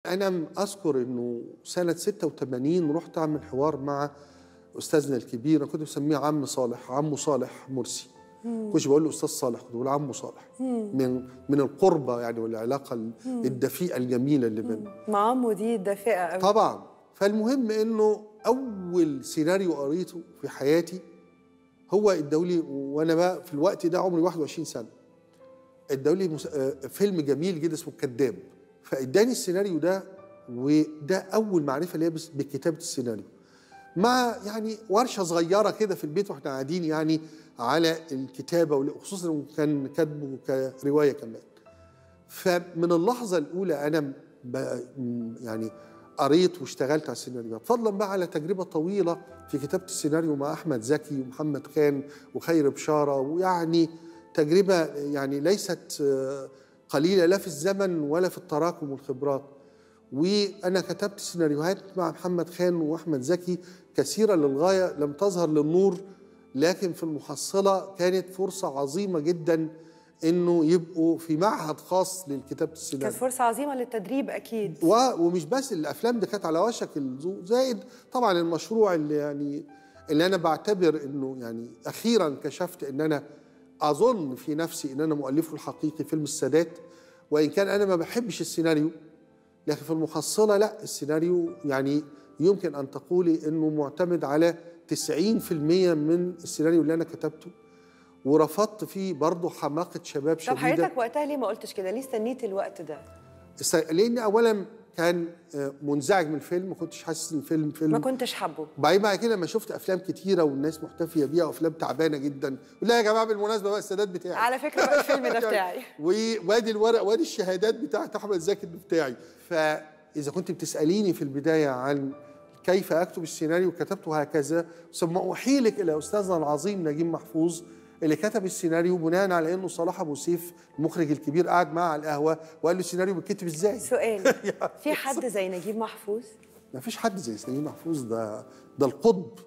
انا اذكر انه سنه 86 رحت اعمل حوار مع استاذنا الكبير انا كنت مسميه عم صالح عمو صالح مرسي كنتش بقول له استاذ صالح كنت بقول عمو صالح من من القربه يعني والعلاقه الدفيئه الجميله اللي بيننا مع عمو دي دافئه قوي طبعا فالمهم انه اول سيناريو قريته في حياتي هو ادولي وانا بقى في الوقت ده عمري 21 سنه ادولي مس... آه، فيلم جميل جدا اسمه الكذاب فاداني السيناريو ده وده اول معرفه ليا بس- بكتابه السيناريو مع يعني ورشه صغيره كده في البيت واحنا قاعدين يعني على الكتابه وخصوصا إنه كان كاتبه كروايه كمان فمن اللحظه الاولى انا ب... يعني قريت واشتغلت على السيناريوهات فضلا بقى على تجربه طويله في كتابه السيناريو مع احمد زكي ومحمد خان وخير بشاره ويعني تجربه يعني ليست آه، قليله لا في الزمن ولا في التراكم والخبرات وانا كتبت سيناريوهات مع محمد خان واحمد زكي كثيره للغايه لم تظهر للنور لكن في المحصله كانت فرصه عظيمه جدا انه يبقوا في معهد خاص للكتابه كانت السيناريو فرصه عظيمه للتدريب اكيد و... ومش بس الافلام دي كانت على وشك الزو زائد طبعا المشروع اللي يعني اللي انا بعتبر انه يعني اخيرا كشفت ان انا اظن في نفسي ان انا مؤلفه الحقيقي فيلم السادات وان كان انا ما بحبش السيناريو لكن في المحصله لا السيناريو يعني يمكن ان تقولي انه معتمد على 90% من السيناريو اللي انا كتبته ورفضت فيه برضه حماقه شباب طب شديده حضرتك وقتها ليه ما قلتش كده ليه استنيت الوقت ده است- لان اولا كان آه، منزعج من الفيلم ما كنتش حاسس ان الفيلم فيلم ما كنتش حابه وبعدين بعد كده لما شفت افلام كتيره والناس محتفيه بيها وافلام تعبانه جدا لا يا جماعه بالمناسبه بقى السادات بتاعي على فكره بقى الفيلم ده بتاعي و- وادي الورق وادي الشهادات بتاعت احمد زكي اللي بتاعي فاذا كنت بتساليني في البدايه عن كيف اكتب السيناريو كتبته هكذا ثم احيلك الى استاذنا العظيم نجيب محفوظ اللي كتب السيناريو بناء على انه صلاح ابو سيف المخرج الكبير قعد معاه على القهوه وقال له السيناريو بيتكتب ازاي؟ سؤال في حد زي نجيب محفوظ ما فيش حد زي نجيب محفوظ ده ده القطب